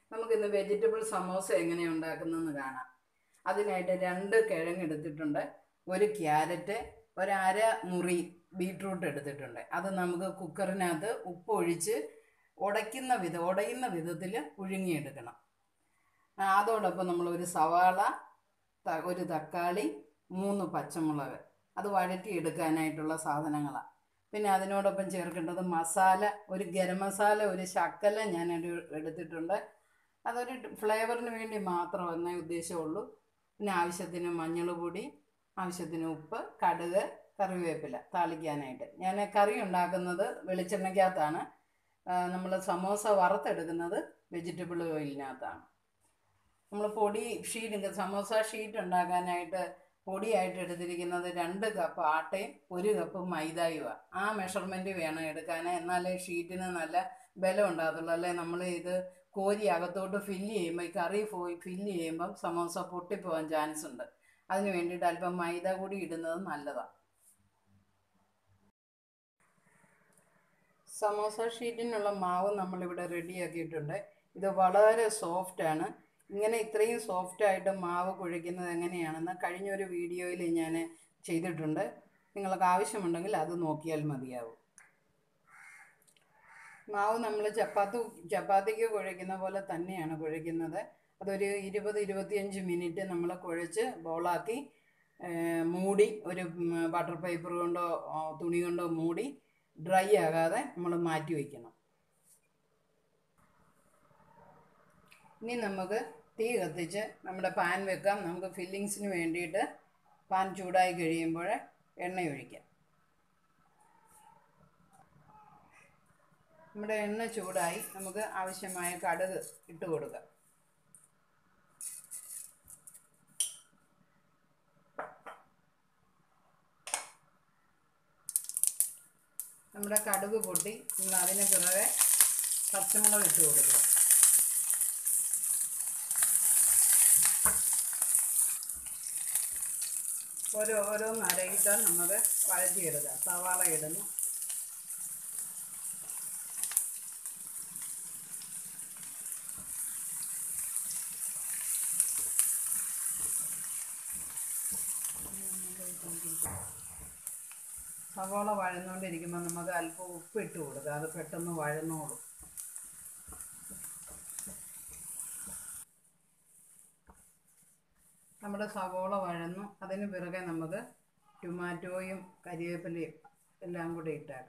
നമുക്കിന്ന് വെജിറ്റബിൾ സമോസ എങ്ങനെയാണ് ഉണ്ടാക്കുന്നതെന്ന് കാണാം അതിനായിട്ട് രണ്ട് കിഴങ്ങ് എടുത്തിട്ടുണ്ട് ഒരു ക്യാരറ്റ് ഒരര മുറി ബീട്രൂട്ട് എടുത്തിട്ടുണ്ട് അത് നമുക്ക് കുക്കറിനകത്ത് ഉപ്പ് ഒഴിച്ച് ഉടയ്ക്കുന്ന വിധം ഉടയുന്ന വിധത്തിൽ പുഴുങ്ങിയെടുക്കണം ആ, അതോടൊപ്പം നമ്മൾ ഒരു സവാള ത- ഒരു തക്കാളി മൂന്ന് പച്ചമുളക് അത് വഴറ്റിയെടുക്കാനായിട്ടുള്ള സാധനങ്ങളാണ് പിന്നെ അതിനോടൊപ്പം ചേർക്കേണ്ടത് മസാല ഒരു ഗരം മസാല ഒരു ശക്കല ഞാൻ ഒരു എടുത്തിട്ടുണ്ട് അതൊരു ഫ്ലേവറിന് വേണ്ടി മാത്രം എന്നേ ഉദ്ദേശമുള്ളൂ പിന്നെ ആവശ്യത്തിന് മഞ്ഞൾ പൊടി ആവശ്യത്തിന് ഉപ്പ് കടുക് കറിവേപ്പില താളിക്കാനായിട്ട് ഞാൻ കറി ഉണ്ടാക്കുന്നത് വെളിച്ചെണ്ണയ്ക്കകത്താണ് നമ്മൾ സമോസ വറുത്തെടുക്കുന്നത് വെജിറ്റബിൾ ഓയിലിനകത്താണ് നമ്മൾ പൊടി ഷീറ്റ് സമോസ ഷീറ്റ് ഉണ്ടാക്കാനായിട്ട് പൊടിയായിട്ട് എടുത്തിരിക്കുന്നത് രണ്ട് കപ്പ് ആട്ടയും ഒരു കപ്പ് മൈദയുമാണ് ആ മെഷർമെൻറ്റ് വേണം എടുക്കാൻ എന്നാലേ ഷീറ്റിന് നല്ല ബലം ഉണ്ടാകത്തുള്ളൂ അല്ലെ നമ്മൾ ഇത് കോരി അകത്തോട്ട് ഫില്ല് ചെയ്യുമ്പോൾ ഈ കറി പോയി ഫില്ല് ചെയ്യുമ്പം സമോസ പൊട്ടിപ്പോകാൻ ചാൻസ് ഉണ്ട് അതിന് വേണ്ടിയിട്ട് അല്പം മൈദ കൂടി ഇടുന്നത് നല്ലതാണ് സമോസ ഷീറ്റിനുള്ള മാവ് നമ്മളിവിടെ റെഡിയാക്കിയിട്ടുണ്ട് ഇത് വളരെ സോഫ്റ്റാണ് ഇങ്ങനെ ഇത്രയും സോഫ്റ്റായിട്ട് മാവ് കുഴയ്ക്കുന്നത് എങ്ങനെയാണെന്ന് കഴിഞ്ഞൊരു വീഡിയോയിൽ ഞാൻ ചെയ്തിട്ടുണ്ട് നിങ്ങൾക്ക് ആവശ്യമുണ്ടെങ്കിൽ അത് നോക്കിയാൽ മതിയാവും മാവ് നമ്മൾ ചപ്പാത്തി ചപ്പാത്തിക്ക് കുഴയ്ക്കുന്ന പോലെ തന്നെയാണ് കുഴയ്ക്കുന്നത് അതൊരു ഇരുപത് ഇരുപത്തിയഞ്ച് മിനിറ്റ് നമ്മൾ കുഴച്ച് ബോളാക്കി ഏഹ്, മൂടി ഒരു ബട്ടർ പേപ്പർ കൊണ്ടോ ആ, തുണി കൊണ്ടോ മൂടി ഡ്രൈ ആകാതെ നമ്മൾ മാറ്റി വയ്ക്കണം ഇനി നമുക്ക് തീ കത്തിച്ച് നമ്മുടെ പാൻ വെക്കാം നമുക്ക് ഫില്ലിങ്സിന് വേണ്ടിയിട്ട് പാൻ ചൂടായി കഴിയുമ്പോൾ എണ്ണ ഒഴിക്കാം നമ്മുടെ എണ്ണ ചൂടായി നമുക്ക് ആവശ്യമായ കടുക് ഇട്ട് കൊടുക്കാം നമ്മുടെ കടുക് പൊട്ടി നമ്മൾ അതിന് പിറകെ പച്ചമുളക് ഇട്ട് കൊടുക്കുക ഓരോ ഓരോന്ന് അരയിട്ട് നമുക്ക് വഴറ്റിയെടുക്കാം സവാള ഇടുന്നു സവാള വഴന്നുകൊണ്ടിരിക്കുമ്പോൾ നമുക്ക് അല്പം ഉപ്പ് ഇട്ട് കൊടുക്കുക അത് പെട്ടെന്ന് വഴന്നോളും നമ്മുടെ സവോള വഴന്നു അതിന് പിറകെ നമുക്ക് ടൊമാറ്റോയും കരിവേപ്പിലയും എല്ലാം കൂടി ഇട്ടാൽ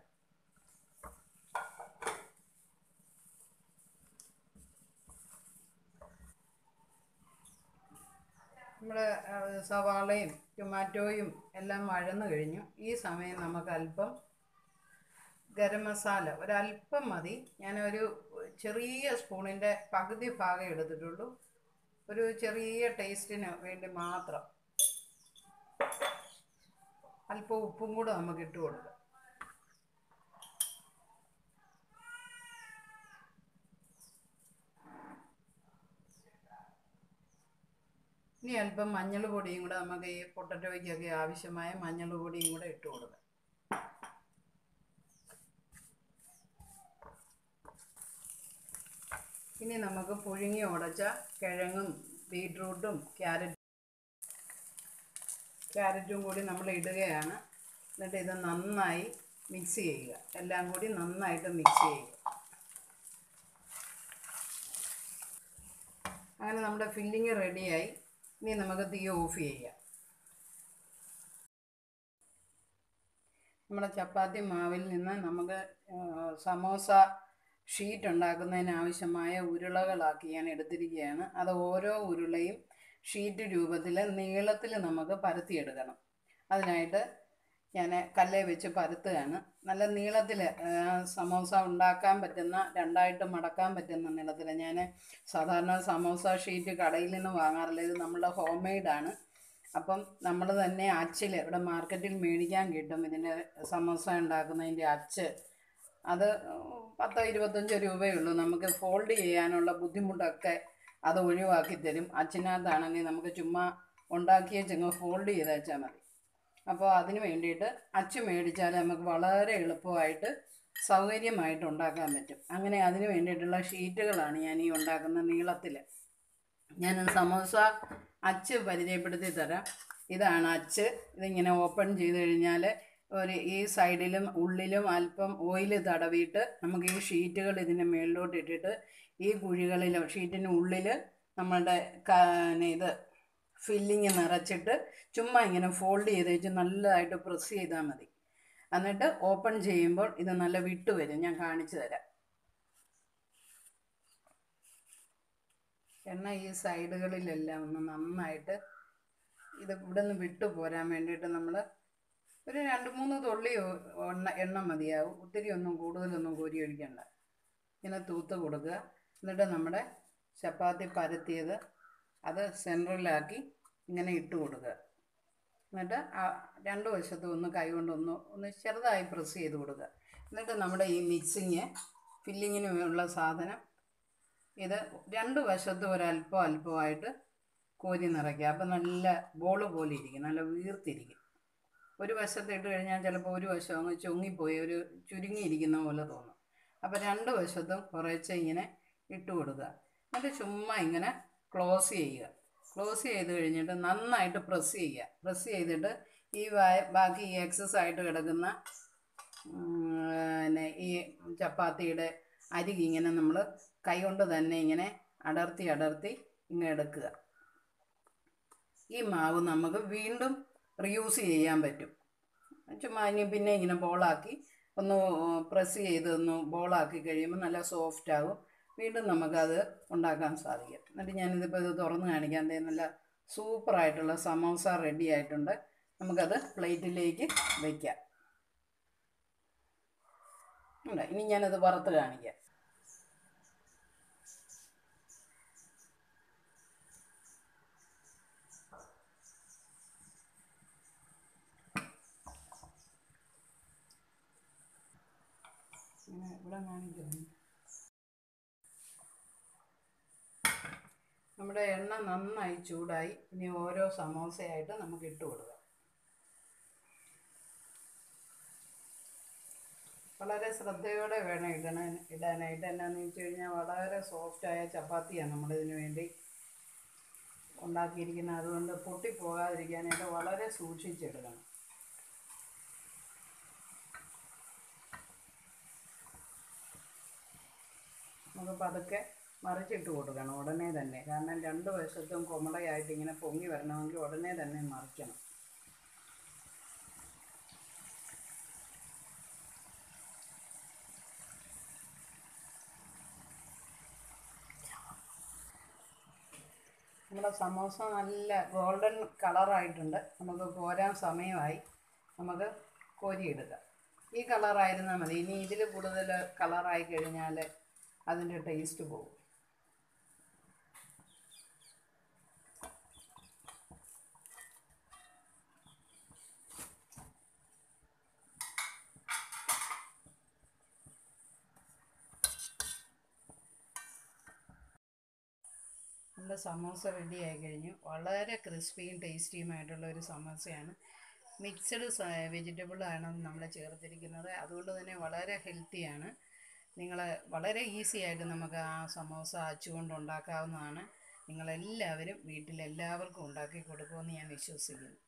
നമ്മുടെ ആ, സവാളയും ടൊമാറ്റോയും എല്ലാം വഴന്നു കഴിഞ്ഞു ഈ സമയം നമുക്ക് അല്പം ഗരം മസാല ഒരല്പം മതി ഞാനൊരു ചെറിയ സ്പൂണിൻ്റെ പകുതി ഭാഗം എടുത്തിട്ടുള്ളൂ ഒരു ചെറിയ ടേസ്റ്റിന് വേണ്ടി മാത്രം അല്പം ഉപ്പും കൂടെ നമുക്ക് ഇട്ട് കൊടുക്കാം ഇനി അല്പം മഞ്ഞൾ പൊടിയും കൂടെ നമുക്ക് ഈ പൊട്ടറ്റോയ്ക്കൊക്കെ ആവശ്യമായ മഞ്ഞൾ പൊടിയും കൂടെ ഇട്ട് കൊടുക്കാം ഇനി നമുക്ക് പുഴുങ്ങി ഉടച്ച കിഴങ്ങും ബീട്രൂട്ടും ക്യാരറ്റ് ക്യാരറ്റും കൂടി നമ്മൾ ഇടുകയാണ് എന്നിട്ട് ഇത് നന്നായി മിക്സ് ചെയ്യുക എല്ലാം കൂടി നന്നായിട്ട് മിക്സ് ചെയ്യുക അങ്ങനെ നമ്മുടെ ഫില്ലിങ് റെഡിയായി ഇനി നമുക്ക് തീ ഓഫ് ചെയ്യാം നമ്മുടെ ചപ്പാത്തി മാവിൽ നിന്ന് നമുക്ക് ആ, സമോസ ഷീറ്റ് ഉണ്ടാക്കുന്നതിന് ആവശ്യമായ ഉരുളകളാക്കി ഞാൻ എടുത്തിരിക്കുകയാണ് അത് ഓരോ ഉരുളയും ഷീറ്റ് രൂപത്തിൽ നീളത്തിൽ നമുക്ക് പരത്തിയെടുക്കണം അതിനായിട്ട് ഞാൻ കല്ലേ വെച്ച് പരത്തുകയാണ് നല്ല നീളത്തിൽ സമോസ ഉണ്ടാക്കാൻ പറ്റുന്ന രണ്ടായിട്ട് മടക്കാൻ പറ്റുന്ന നീളത്തിൽ ഞാൻ സാധാരണ സമോസ ഷീറ്റ് കടയിൽ നിന്ന് വാങ്ങാറില്ല ഇത് നമ്മളുടെ ഹോം മെയ്ഡാണ് അപ്പം നമ്മൾ തന്നെ അച്ചിൽ ഇവിടെ മാർക്കറ്റിൽ മേടിക്കാൻ കിട്ടും ഇതിൻ്റെ സമോസ ഉണ്ടാക്കുന്നതിൻ്റെ അച്ച് അത് പത്തോ ഇരുപത്തഞ്ചോ രൂപയേ ഉള്ളൂ നമുക്ക് ഫോൾഡ് ചെയ്യാനുള്ള ബുദ്ധിമുട്ടൊക്കെ അത് ഒഴിവാക്കി തരും അച്ഛനകത്താണെങ്കിൽ നമുക്ക് ചുമ്മാ ഉണ്ടാക്കിയ ചെങ്ങ് ഫോൾഡ് ചെയ്ത് വെച്ചാൽ മതി അപ്പോൾ അതിന് വേണ്ടിയിട്ട് അച്ച് മേടിച്ചാൽ നമുക്ക് വളരെ എളുപ്പമായിട്ട് സൗകര്യമായിട്ട് ഉണ്ടാക്കാൻ പറ്റും അങ്ങനെ അതിന് വേണ്ടിയിട്ടുള്ള ഷീറ്റുകളാണ് ഞാൻ ഈ ഉണ്ടാക്കുന്ന നീളത്തിൽ ഞാൻ സമോസ അച്ച് പരിചയപ്പെടുത്തി തരാം ഇതാണ് അച്ച് ഇതിങ്ങനെ ഓപ്പൺ ചെയ്ത് കഴിഞ്ഞാൽ ഒരു ഈ സൈഡിലും ഉള്ളിലും അല്പം ഓയിൽ തടവിയിട്ട് നമുക്ക് ഈ ഷീറ്റുകൾ ഇതിൻ്റെ മുകളിലോട്ട് ഇട്ടിട്ട് ഈ കുഴികളിൽ ഷീറ്റിന് ഉള്ളിൽ നമ്മളുടെ ക- ഇത് ഫില്ലിങ് നിറച്ചിട്ട് ചുമ്മാ ഇങ്ങനെ ഫോൾഡ് ചെയ്ത് വെച്ച് നല്ലതായിട്ട് പ്രസ് ചെയ്താൽ മതി എന്നിട്ട് ഓപ്പൺ ചെയ്യുമ്പോൾ ഇത് നല്ല വിട്ട് വരും ഞാൻ കാണിച്ചു തരാം എണ്ണ ഈ സൈഡുകളിലെല്ലാം ഒന്ന് നന്നായിട്ട് ഇത് ഇവിടെ നിന്ന് വിട്ടു പോരാൻ വേണ്ടിയിട്ട് നമ്മൾ ഒരു രണ്ട് മൂന്ന് തുള്ളി ഒ- എണ്ണ എണ്ണ മതിയാവും ഒത്തിരി ഒന്നും കൂടുതലൊന്നും കോരി ഒഴിക്കണ്ട ഇങ്ങനെ തൂത്ത് കൊടുക്കുക എന്നിട്ട് നമ്മുടെ ചപ്പാത്തി പരത്തിയത് അത് സെൻട്രലാക്കി ഇങ്ങനെ ഇട്ട് കൊടുക്കുക എന്നിട്ട് ആ രണ്ട് വശത്തും ഒന്ന് കൈ കൊണ്ടൊന്ന് ഒന്ന് ചെറുതായി പ്രസ് ചെയ്ത് കൊടുക്കുക എന്നിട്ട് നമ്മുടെ ഈ മിക്സിങ് ഫില്ലിങ്ങിന് ഉള്ള സാധനം ഇത് രണ്ട് വശത്തും ഒരല്പം അല്പമായിട്ട് കോരി നിറയ്ക്കുക അപ്പം നല്ല ബോൾ പോലെ ഇരിക്കും നല്ല വീർത്തിരിക്കും ഒരു വശത്ത് ഇട്ട് കഴിഞ്ഞാൽ ചിലപ്പോൾ ഒരു വശം അങ്ങ് ചുങ്ങിപ്പോയി ഒരു ചുരുങ്ങിയിരിക്കുന്ന പോലെ തോന്നും അപ്പോൾ രണ്ട് വശത്തും കുറേശ്ശെ ഇങ്ങനെ ഇട്ട് കൊടുക്കുക എന്നിട്ട് ചുമ്മാ ഇങ്ങനെ ക്ലോസ് ചെയ്യുക ക്ലോസ് ചെയ്ത് കഴിഞ്ഞിട്ട് നന്നായിട്ട് പ്രസ് ചെയ്യുക പ്രസ് ചെയ്തിട്ട് ഈ വായ- ബാക്കി ഈ എക്സസ് ആയിട്ട് കിടക്കുന്ന ഉം, പിന്നെ ഈ ചപ്പാത്തിയുടെ അരികി ഇങ്ങനെ നമ്മൾ കൈകൊണ്ട് തന്നെ ഇങ്ങനെ അടർത്തി അടർത്തി ഇങ്ങനെ എടുക്കുക ഈ മാവ് നമുക്ക് വീണ്ടും റീയൂസ് ചെയ്യാൻ പറ്റും ചുമ്മാ ഇനി പിന്നെ ഇങ്ങനെ ബോളാക്കി ഒന്ന് പ്രസ് ചെയ്ത് ഒന്ന് ബോളാക്കി കഴിയുമ്പോൾ നല്ല സോഫ്റ്റ് ആകും വീണ്ടും നമുക്കത് ഉണ്ടാക്കാൻ സാധിക്കും എന്നിട്ട് ഞാനിതിപ്പോൾ ഇത് തുറന്ന് കാണിക്കാൻ ദേ നല്ല സൂപ്പറായിട്ടുള്ള സമോസ റെഡി ആയിട്ടുണ്ട് നമുക്കത് പ്ലേറ്റിലേക്ക് വയ്ക്കാം ഉണ്ട് ഇനി ഞാനത് വറുത്ത് കാണിക്കാം ഇങ്ങനെ ഇവിടെ കാണിക്കുന്നു നമ്മുടെ എണ്ണ നന്നായി ചൂടായി ഇനി ഓരോ സമോസയായിട്ട് നമുക്ക് ഇട്ട് കൊടുക്കാം വളരെ ശ്രദ്ധയോടെ വേണം ഇടണ ഇടാനായിട്ട് എന്നാന്ന് വെച്ച് കഴിഞ്ഞാൽ വളരെ സോഫ്റ്റായ ചപ്പാത്തിയാണ് നമ്മളിതിന് വേണ്ടി ഉണ്ടാക്കിയിരിക്കുന്നത് അതുകൊണ്ട് പൊട്ടിപ്പോകാതിരിക്കാനായിട്ട് വളരെ സൂക്ഷിച്ചെടുക്കണം നമുക്ക് പതുക്കെ മറിച്ചിട്ട് കൊടുക്കണം ഉടനെ തന്നെ കാരണം രണ്ട് വശത്തും കുമളയായിട്ട് ഇങ്ങനെ പൊങ്ങി വരണമെങ്കിൽ ഉടനെ തന്നെ മറിക്കണം നമ്മുടെ സമോസ നല്ല ഗോൾഡൻ കളറായിട്ടുണ്ട് നമുക്ക് കോരാൻ സമയമായി നമുക്ക് കോരിയെടുക്കാം ഈ കളറായിരുന്നാൽ മതി ഇനി ഇതിൽ കൂടുതൽ കളറായി കഴിഞ്ഞാൽ അതിൻ്റെ ടേസ്റ്റ് പോകും നമ്മുടെ സമോസ റെഡി ആയി കഴിഞ്ഞു വളരെ ക്രിസ്പിയും ടേസ്റ്റിയുമായിട്ടുള്ള ഒരു സമോസയാണ് മിക്സഡ് വെജിറ്റബിളാണ് നമ്മൾ ചേർത്തിരിക്കുന്നത് അതുകൊണ്ട് തന്നെ വളരെ ഹെൽത്തിയാണ് നിങ്ങൾ വളരെ ഈസി ആയിട്ട് നമുക്ക് ആ സമോസ അച്ചുകൊണ്ട് ഉണ്ടാക്കാവുന്നതാണ് നിങ്ങളെല്ലാവരും വീട്ടിലെല്ലാവർക്കും ഉണ്ടാക്കി കൊടുക്കുമെന്ന് ഞാൻ വിശ്വസിക്കുന്നു